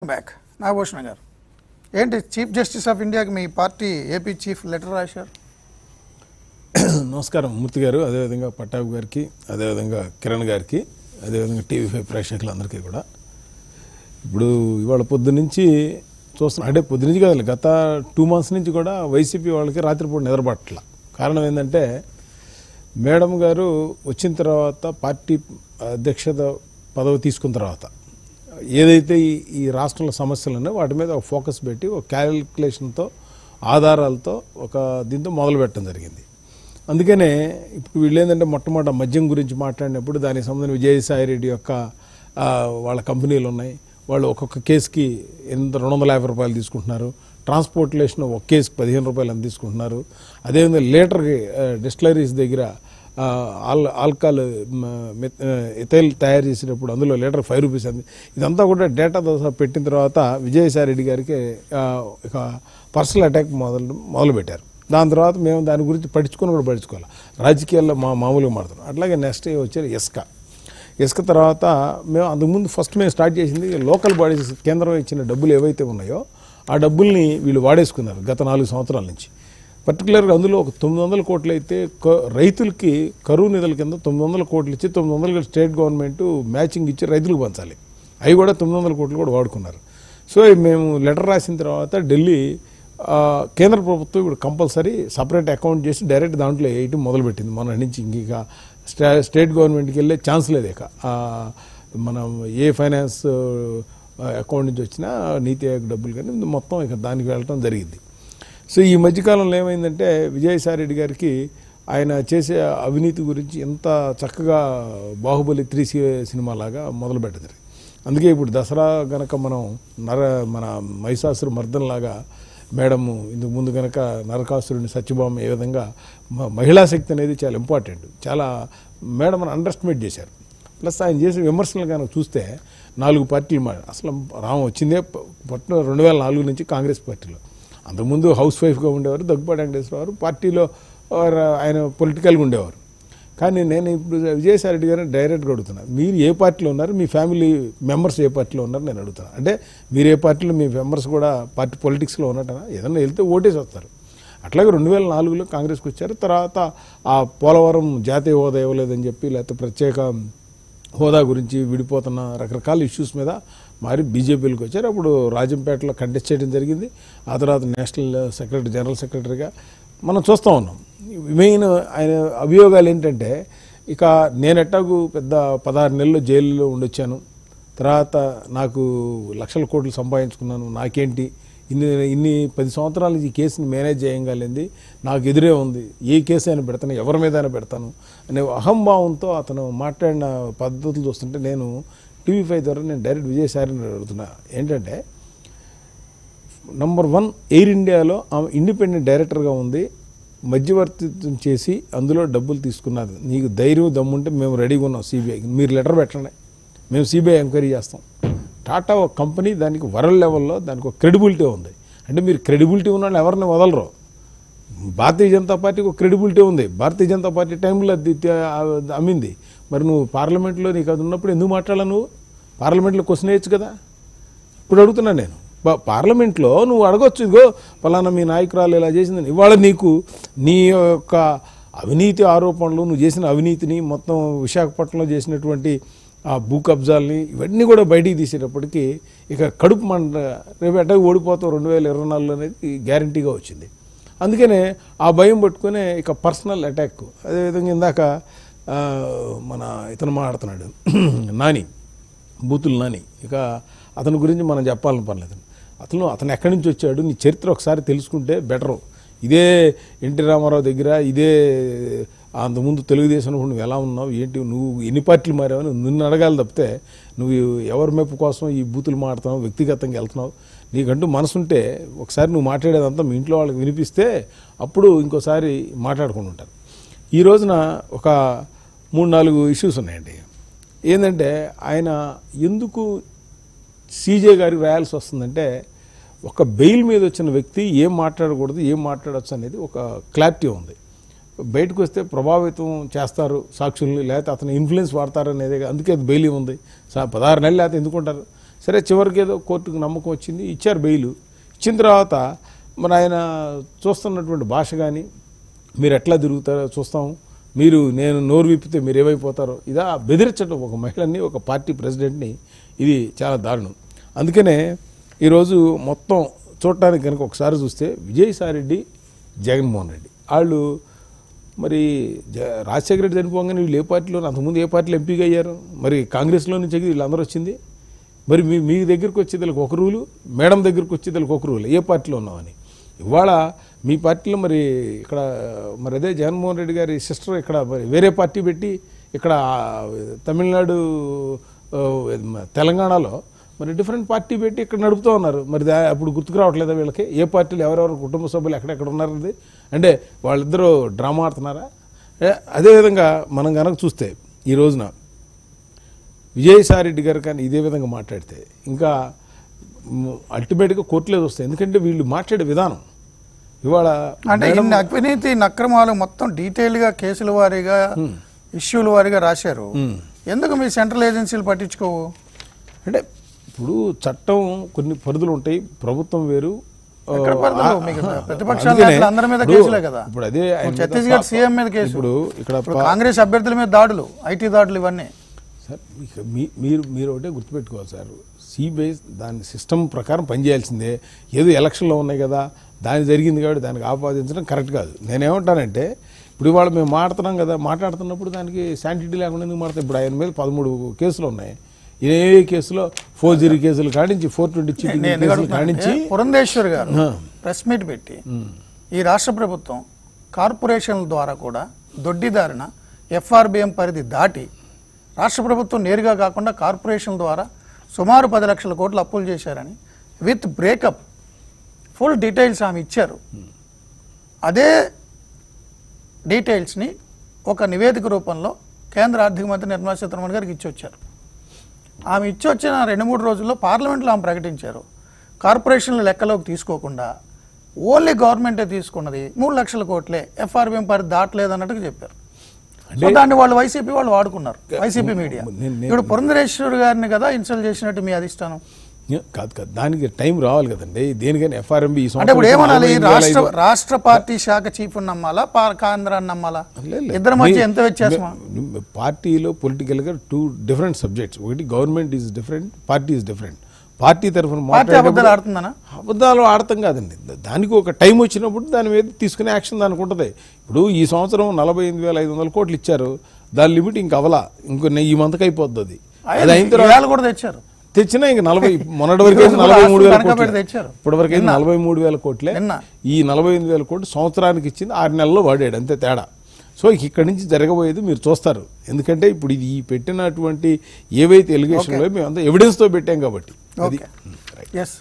Back Nagabhushana గారు ఏంటి chief justice of ఇండియాకి మీ పార్టీ ఏపీ చీఫ్ లెటర్ రాశారు నమస్కారం మూర్తి గారు అదేవిధంగా పట్టాభి గారికి అదేవిధంగా కిరణ్ గారికి అదేవిధంగా టీవీ ఫైవ్ ప్రేక్షకులందరికీ కూడా ఇప్పుడు ఇవాళ పొద్దు నుంచి చూస్తున్నాం అంటే పొద్దు నుంచి కాదు గత టూ మంత్స్ నుంచి కూడా వైసీపీ వాళ్ళకి రాత్రిపూట నిద్రపట్ల కారణం ఏంటంటే మేడం గారు వచ్చిన తర్వాత పార్టీ అధ్యక్షత పదవి తీసుకున్న తర్వాత ఏదైతే ఈ ఈ రాష్ట్రంలో సమస్యలు ఉన్నాయో వాటి మీద ఒక ఫోకస్ పెట్టి ఒక క్యాలిక్యులేషన్తో ఆధారాలతో ఒక దీంతో మొదలు పెట్టడం జరిగింది అందుకనే ఇప్పుడు వీళ్ళు ఏంటంటే మొట్టమొదటి మద్యం గురించి మాట్లాడినప్పుడు దానికి సంబంధించిన విజయసాయి రెడ్డి యొక్క ఆ, వాళ్ళ కంపెనీలు ఉన్నాయి వాళ్ళు ఒక్కొక్క కేసుకి ఎంత రెండు వందల యాభై రూపాయలు తీసుకుంటున్నారు ట్రాన్స్పోర్టేషన్ ఒక కేసుకి పదిహేను రూపాయలు ఎంత తీసుకుంటున్నారు అదేవిధంగా లీటర్కి డిస్టిలరీస్ దగ్గర ఆ, ఆల్ ఆల్కహాల్ ఎథైల్ తయారు చేసేటప్పుడు అందులో లీటర్ ఫైవ్ రూపీస్ అంది ఇదంతా కూడా డేటాతో సహా పెట్టిన తర్వాత విజయసాయి రెడ్డి గారికి ఆ, ఒక పర్సనల్ అటాక్ మొదలు మొదలుపెట్టారు దాని తర్వాత మేము దాని గురించి పట్టించుకొని కూడా పట్టించుకోవాలి రాజకీయాల్లో మా మామూలుగా మాడుతున్నాం అట్లాగే నెక్స్ట్ వచ్చారు ఇసుక ఇసుక తర్వాత మేము అంతకుముందు ఫస్ట్ మేము స్టార్ట్ చేసింది లోకల్ బాడీస్ కేంద్రం ఇచ్చిన డబ్బులు ఏవైతే ఉన్నాయో ఆ డబ్బుల్ని వీళ్ళు వాడేసుకున్నారు గత నాలుగు సంవత్సరాల నుంచి పర్టికులర్గా అందులో ఒక తొమ్మిది వందల కోట్లు అయితే క- రైతులకి కరువు నిధుల కింద తొమ్మిది వందల కోట్లు ఇచ్చి తొమ్మిది వందలు స్టేట్ గవర్నమెంట్ మ్యాచింగ్ ఇచ్చి రైతులకు పంచాలి అవి కూడా తొమ్మిది వందల కోట్లు కూడా వాడుకున్నారు సో మేము లెటర్ రాసిన తర్వాత ఢిల్లీ ఆ, కేంద్ర ప్రభుత్వం ఇప్పుడు కంపల్సరీ సపరేట్ అకౌంట్ చేసి డైరెక్ట్ దాంట్లో వేయటం మొదలుపెట్టింది మన నుంచి ఇంక స్టే స్టేట్ గవర్నమెంట్కి వెళ్ళే ఛాన్స్ లేదు ఇక ఆ, మనం ఏ ఫైనాన్స్ అకౌంట్ నుంచి వచ్చినా నీతి ఆయోగ్ డబ్బులు కానీ మొత్తం ఇక దానికి వెళ్ళటం జరిగింది సో ఈ మధ్యకాలంలో ఏమైందంటే విజయసాయి రెడ్డి గారికి ఆయన చేసే అవినీతి గురించి ఎంత చక్కగా బాహుబలి త్రీ సినిమా లాగా మొదలు పెట్టదు అందుకే ఇప్పుడు దసరా గనక మనం నర మన మహిషాసురు మర్దనలాగా మేడం ఇందుకు ముందు కనుక నరకాసురుని సత్యభామ ఏ విధంగా మ- మహిళా శక్తి అనేది చాలా ఇంపార్టెంట్ చాలా మేడం అని అండర్స్టిమేట్ చేశారు ప్లస్ ఆయన చేసిన విమర్శలు కనుక చూస్తే నాలుగు పార్టీలు మా అసలు రామ వచ్చిందే ప- పట్టు రెండు వేల నాలుగు నుంచి కాంగ్రెస్ పార్టీలో అంతకుముందు హౌస్ వైఫ్గా ఉండేవారు దగ్గుపాటి వెంకటేశ్వరరావు పార్టీలో ఆ, ఆయన పొలిటికల్గా ఉండేవారు కానీ నేను ఇప్పుడు విజయసాయి రెడ్డి గారిని డైరెక్ట్గా అడుగుతున్నా మీరు ఏ పార్టీలో ఉన్నారు మీ ఫ్యామిలీ మెంబర్స్ ఏ పార్టీలో ఉన్నారు నేను అడుగుతున్నా అంటే మీరు ఏ పార్టీలో మీ మెంబర్స్ కూడా పార్టీ పొలిటిక్స్లో ఉన్నట్టనా ఏదన్నా వెళ్తే ఓటేసి వస్తారు అట్లాగే రెండు వేల నాలుగులో కాంగ్రెస్కి వచ్చారు తర్వాత ఆ పోలవరం జాతీయ హోదా ఇవ్వలేదని చెప్పి లేకపోతే ప్రత్యేక హోదా గురించి విడిపోతున్న రకరకాల ఇష్యూస్ మీద మరి బీజేపీలోకి వచ్చారు అప్పుడు రాజంపేటలో కంటెస్ట్ చేయడం జరిగింది ఆ తర్వాత నేషనల్ సెక్రటరీ జనరల్ సెక్రటరీగా మనం చూస్తూ ఉన్నాం మెయిన్ ఆయన అభియోగాలు ఏంటంటే ఇక నేను ఎట్టాగు పెద్ద పదహారు నెలలు జైల్లో ఉండొచ్చాను తర్వాత నాకు లక్షల కోట్లు సంపాదించుకున్నాను నాకేంటి ఇన్ని ఇన్ని పది సంవత్సరాల నుంచి ఈ కేసుని మేనేజ్ చేయగలిగింది నాకు ఎదురే ఉంది ఏ కేసు అయినా పెడతాను ఎవరి మీద అయినా పెడతాను అనే అహంభావంతో అతను మాట్లాడిన పద్ధతులు చూస్తుంటే నేను టీవీ ఫైవ్ ద్వారా నేను డైరెక్ట్ విజయసాయిని అడుగుతున్నా ఏంటంటే నంబర్ వన్ ఎయిర్ ఇండియాలో ఆమె ఇండిపెండెంట్ డైరెక్టర్గా ఉంది మధ్యవర్తిత్వం చేసి అందులో డబ్బులు తీసుకున్నది నీకు ధైర్యం దమ్ముంటే మేము రెడీగా ఉన్నాం సిబిఐకి మీరు లెటర్ పెట్టండి మేము సిబిఐ ఎంక్వైరీ చేస్తాం టాటా ఒక కంపెనీ దానికి వరల్డ్ లెవెల్లో దానికి ఒక క్రెడిబిలిటీ ఉంది అంటే మీరు క్రెడిబిలిటీ ఉన్న వాళ్ళు ఎవరిని వదలరు భారతీయ జనతా పార్టీకి ఒక క్రెడిబిలిటీ ఉంది భారతీయ జనతా పార్టీ టైంలో అది త- అమ్మింది మరి నువ్వు పార్లమెంట్లో నీకు అది ఉన్నప్పుడు ఎందుకు మాట్లాడాలి నువ్వు పార్లమెంట్లో క్వశ్చన్ వేయచ్చు కదా ఇప్పుడు అడుగుతున్నా నేను పా- పార్లమెంట్లో నువ్వు అడగొచ్చు ఇదిగో పలానా మీ నాయకురాలు ఇలా చేసిందని ఇవాళ నీకు నీ యొక్క అవినీతి ఆరోపణలు నువ్వు చేసిన అవినీతిని మొత్తం విశాఖపట్నంలో చేసినటువంటి ఆ భూ కబ్జాలని ఇవన్నీ కూడా బయటికి తీసేటప్పటికి ఇక కడుపు మంట రేపు ఎట్టగా ఓడిపోతాం రెండు వేల ఇరవై నాలుగులో అనేది గ్యారంటీగా వచ్చింది అందుకనే ఆ భయం పట్టుకునే ఇక పర్సనల్ అటాక్ అదేవిధంగా ఇందాక ఆ, మన ఇతను మాట్లాడుతున్నాడు నాని బూతులు నాని ఇక అతని గురించి మనం చెప్పాలని పర్లేదు అతను అతను ఎక్కడి నుంచి వచ్చాడు నీ చరిత్ర ఒకసారి తెలుసుకుంటే బెటరు ఇదే ఎన్టీ రామారావు దగ్గర ఇదే అంతకుముందు తెలుగుదేశం నువ్వు ఎలా ఉన్నావు ఏంటి నువ్వు ఎన్ని పార్టీలు మారావని నిన్ను అడగాలి తప్పితే నువ్వు ఎవరి మెప్పు కోసం ఈ బూతులు మాడుతున్నావు వ్యక్తిగతంగా వెళ్తున్నావు నీకంటూ మనసుంటే ఒకసారి నువ్వు మాట్లాడేదంతా మీ ఇంట్లో వాళ్ళకి వినిపిస్తే అప్పుడు ఇంకోసారి మాట్లాడుకుంటూ ఉంటారు ఈ రోజున ఒక మూడు నాలుగు ఇష్యూస్ ఉన్నాయండి ఏంటంటే ఆయన ఎందుకు సీజే గారికి రాయాల్సి వస్తుందంటే ఒక బెయిల్ మీద వచ్చిన వ్యక్తి ఏం మాట్లాడకూడదు ఏం మాట్లాడచ్చు అనేది ఒక క్లారిటీ ఉంది బయటకు వస్తే ప్రభావితం చేస్తారు సాక్షుల్ని లేకపోతే అతను ఇన్ఫ్లుయెన్స్ వాడతారు అనేది అందుకే అది బెయిల్ ఉంది సా పదహారు నెలలు లేకపోతే ఎందుకుంటారు సరే చివరికి ఏదో కోర్టుకు నమ్మకం వచ్చింది ఇచ్చారు బెయిల్ ఇచ్చిన తర్వాత మరి ఆయన చూస్తున్నటువంటి భాష కానీ మీరు ఎట్లా తిరుగుతారో చూస్తాం మీరు నేను నోరు విప్పితే మీరు ఏమైపోతారో ఇదా బెదిరించడం ఒక మహిళని ఒక పార్టీ ప్రెసిడెంట్ని ఇది చాలా దారుణం అందుకనే ఈరోజు మొత్తం చూడటానికి కనుక ఒకసారి చూస్తే విజయసాయిరెడ్డి జగన్మోహన్ రెడ్డి వాళ్ళు మరి జ- రాజశేఖర రెడ్డి చనిపోగానే వీళ్ళు ఏ పార్టీలో అంతకుముందు ఏ పార్టీలో ఎంపీగా అయ్యారు మరి కాంగ్రెస్లో నుంచి వీళ్ళందరూ వచ్చింది మరి మీ మీ దగ్గరికి వచ్చేదానికి ఒక రూలు మేడం దగ్గరికి వచ్చేదానికి ఒక రూలు ఏ పార్టీలో ఉన్నామని ఇవాళ మీ పార్టీలో మరి ఇక్కడ మరి అదే జగన్మోహన్ రెడ్డి గారి సిస్టర్ ఇక్కడ మరి వేరే పార్టీ పెట్టి ఇక్కడ ఆ, తమిళనాడు ఆ, తెలంగాణలో మరి డిఫరెంట్ పార్టీ పెట్టి ఇక్కడ నడుపుతూ ఉన్నారు మరి దా- అప్పుడు గుర్తుకు రావట్లేదా వీళ్ళకి ఏ పార్టీలు ఎవరెవరు కుటుంబ సభ్యులు ఎక్కడెక్కడ ఉన్నారనేది అంటే వాళ్ళిద్దరూ డ్రామా ఆడుతున్నారా ఏ, అదేవిధంగా మనం కనుక చూస్తే ఈ రోజున విజయసాయిరెడ్డి గారు కానీ ఇదే విధంగా మాట్లాడితే ఇంకా అల్టిమేట్గా కోర్టులేదు వస్తాయి ఎందుకంటే వీళ్ళు మాట్లాడే విధానం ఇవాళ అంటే ఇన్ని అవినీతి నక్రమాలు మొత్తం డీటెయిల్ గా కేసుల వారీగా ఇష్యూల వారీగా రాశారు ఎందుకు మీ సెంట్రల్ ఏజెన్సీలు పట్టించుకోవు అంటే ఇప్పుడు చట్టం కొన్ని పరిధులు ఉంటాయి ప్రభుత్వం వేరు ఆ, ఎక్కడ పరిధులు? ఆ, మీకు ఆ, ప్రతిపక్షాల అందుకనే నేతలు అందరి మీద ఇప్పుడు- కేసులే కదా. ఇప్పుడు అదే ఆయన మీద ఛత్తీస్గఢ్ పా- సీఎం మీద కేసు ఇప్పుడు ఇక్కడ ఇప్పుడు పా- కాంగ్రెస్ అభ్యర్థుల మీద దాడులు ఐటీ దాడులు ఇవన్నీ సార్ ఇక మీ- మీరు మీరు ఒకటే గుర్తుపెట్టుకోవాలి సార్ బేస్ దాని సిస్టమ్ ప్రకారం పనిచేయాల్సిందే ఏదో ఎలక్షన్లో ఉన్నాయి కదా దాని జరిగింది కాబట్టి దానికి ఆపాదించడం కరెక్ట్ కాదు నేనేమంటానంటే ఇప్పుడు ఇవాళ మేము మాట్లాడుతున్నాం కదా మాట్లాడుతున్నప్పుడు దానికి శాంటిటీ లేకుండా ఎందుకు మాట్లాడతాం ఇప్పుడు ఆయన మీద పదమూడు కేసులు ఉన్నాయి ఏ కేసులో ఫోర్జరీ కేసులు కాడించి ఫోర్ ట్వంటీ చీటింగ్ నేను ఎందుకు కేసులు అడుగుతున్నాను కాడించి అంటే, పురంధేశ్వర్ గారు ఆ. ప్రెస్ మీట్ పెట్టి ఈ రాష్ట్ర ప్రభుత్వం కార్పొరేషన్ల ద్వారా కూడా దొడ్డిదారిన ఎఫ్ఆర్బిఎం పరిధి దాటి రాష్ట్ర ప్రభుత్వం నేరుగా కాకుండా కార్పొరేషన్ ద్వారా సుమారు పది లక్షల కోట్లు అప్పులు చేశారని విత్ బ్రేకప్ ఫుల్ డీటెయిల్స్ ఆమె ఇచ్చారు అదే డీటెయిల్స్ని ఒక నివేదిక రూపంలో కేంద్ర ఆర్థిక మంత్రి నిర్మలా సీతారామన్ గారికి ఇచ్చి వచ్చారు ఆమె ఇచ్చి వచ్చిన రెండు మూడు రోజుల్లో పార్లమెంట్లో ఆమె ప్రకటించారు కార్పొరేషన్ల లెక్కలోకి తీసుకోకుండా ఓన్లీ గవర్నమెంటే తీసుకున్నది మూడు లక్షల కోట్లే ఎఫ్ఆర్బిఎం పరిధి దాటలేదు అన్నట్టుగా చెప్పారు సో దాన్ని వాళ్ళు వైసీపీ వాళ్ళు వాడుకున్నారు వైసీపీ మీడియా నేను- నేను- ఇప్పుడు పురంధరేశ్వర్ గారిని కదా ఇన్సల్ట్ చేసినట్టు మీ అధిష్టానం ఏ, కాదు కాదు దానికి టైం రావాలి కదండి దేనికైనా ఎఫ్ఆర్ఎంబి ఈ అంటే ఇప్పుడు సంవత్సరం ఏమనాలి నలభై ఎనిమిది వేల రాష్ట్ర ఐదు- రాష్ట్ర పార్టీ శాఖ చీఫ్ నమ్మాలా పా- కేంద్రాన్ని నమ్మాలా లేదు, లేదు. ఇద్దరి మధ్య మీ- ఎంత వ్యత్యాసమా మీ- పార్టీలో పొలిటికల్గా టూ డిఫరెంట్ సబ్జెక్ట్స్ ఒకటి government is different party is different party తరఫున పార్టీ మాట్లాడేటప్పుడు అబద్ధాలు ఆడుతుందనా అబద్ధాలు ఆడతాం కాదండి దా- దానికి ఒక టైం వచ్చినప్పుడు దాని మీద తీసుకునే యాక్షన్ దానికి ఉంటుంది ఇప్పుడు ఈ సంవత్సరం నలభై ఎనిమిది వేల ఐదు వందల కోట్లు ఇచ్చారు దాని లిమిట్ ఇంక అవలా ఇంకో నె- ఈ మంతకి అయిపోద్ది అది అది అయిన తర్వాత ఇవాళ కూడా తెచ్చారు తెచ్చినా ఇంక నలభై మొన్నటి వరకు ఈరోజు కూడా నలభై మూడు వేల ఆస్తులు కోట్లే. కనకపెట్టి తెచ్చారు. ఇప్పటి వరకు అయితే నలభై మూడు వేల కోట్లే నిన్న. ఈ నలభై ఎనిమిది వేల కోట్లు సంవత్సరానికి ఇచ్చింది ఆరు నెలల్లో వాడాడు అంతే తేడా సో ఇక ఇక్కడి నుంచి జరగబోయేది మీరు చూస్తారు ఎందుకంటే ఇప్పుడు ఇది ఈ పెట్టినటువంటి ఏవైతే ఎలిగేషన్లో మేము అంతా ఎవిడెన్స్తో పెట్టాం కాబట్టి అది ఓకే ఎస్